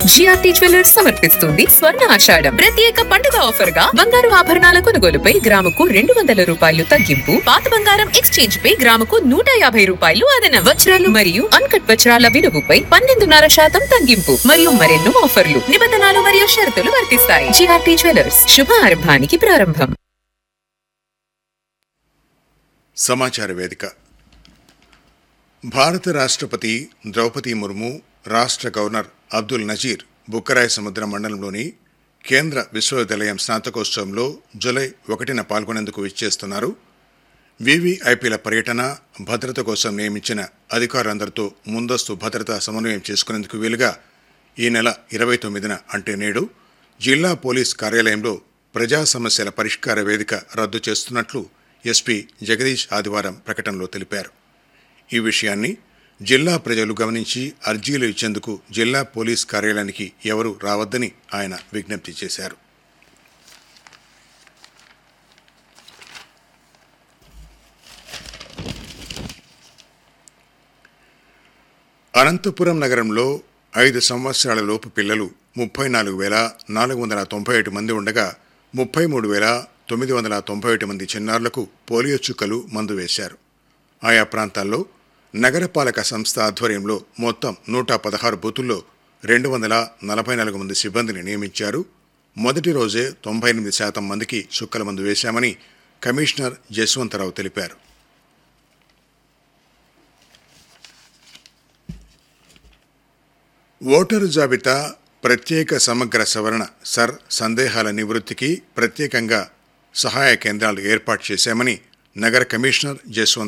GRT jewellers సమర్పిస్తుంది స్వర్ణ ఆషాఢం ప్రత్యేక పండుగ ఆఫర్ గా బంగారు ఆభరణాల కొనుగోలుపై గ్రాముకు రెండు వందల రూపాయలు తగ్గింపు పాత బంగారం ఎక్స్చేంజ్ పై గ్రాముకు నూట యాభై రూపాయలు అదన వజ్రాలు మరియు అన్కట్ వజ్రాల విలువపై పన్నెండున్నర శాతం తగ్గింపు మరియు మరెన్నో ఆఫర్లు నిబంధనలు మరియు షరతులు వర్తిస్తాయి జిఆర్టీ జ్యువెలర్స్ శుభ ఆరంభానికి ప్రారంభం సమాచార వేదిక భారత రాష్ట్రపతి ద్రౌపది ముర్ము రాష్ట్ర గవర్నర్ అబ్దుల్ నజీర్ బుక్కరాయ సముద్ర మండలంలోని కేంద్ర విశ్వవిద్యాలయం స్నాతకోత్సవంలో జూలై ఒకటిన పాల్గొనేందుకు విచ్చేస్తున్నారు వివిఐపీల పర్యటన భద్రత కోసం నియమించిన అధికారులందరితో ముందస్తు భద్రతా సమన్వయం చేసుకునేందుకు వీలుగా ఈ నెల ఇరవై తొమ్మిదిన అంటే నేడు జిల్లా పోలీస్ కార్యాలయంలో ప్రజా సమస్యల పరిష్కార వేదిక రద్దు చేస్తున్నట్లు ఎస్పీ జగదీష్ ఆదివారం ప్రకటనలో తెలిపారు ఈ విషయాన్ని జిల్లా ప్రజలు గమనించి అర్జీలు ఇచ్చేందుకు జిల్లా పోలీస్ కార్యాలయానికి ఎవరూ రావద్దని ఆయన విజ్ఞప్తి చేశారు అనంతపురం నగరంలో ఐదు సంవత్సరాల లోపు పిల్లలు ముప్పై నాలుగు వేల నాలుగు వందల తొంభై ఒకటి మంది ఉండగా ముప్పై మూడు వేల తొమ్మిది వందల తొంభై ఒకటి మంది చిన్నారులకు పోలియో చుక్కలు మందు వేశారు ఆయా ప్రాంతాల్లో నగరపాలక సంస్థ ఆధ్వర్యంలో మొత్తం నూట పదహారు బూతుల్లో రెండు వందల నలభై నాలుగు మంది సిబ్బందిని నియమించారు మొదటి రోజే తొంభై ఎనిమిది శాతం మందికి చుక్కల మందు వేశామని కమిషనర్ జస్వంతరావు తెలిపారు ఓటరు జాబితా ప్రత్యేక సమగ్ర సవరణ సర్ సందేహాల నివృత్తికి ప్రత్యేకంగా సహాయ కేంద్రాలు ఏర్పాటు చేశామని నగర కమిషనర్ జస్వంత్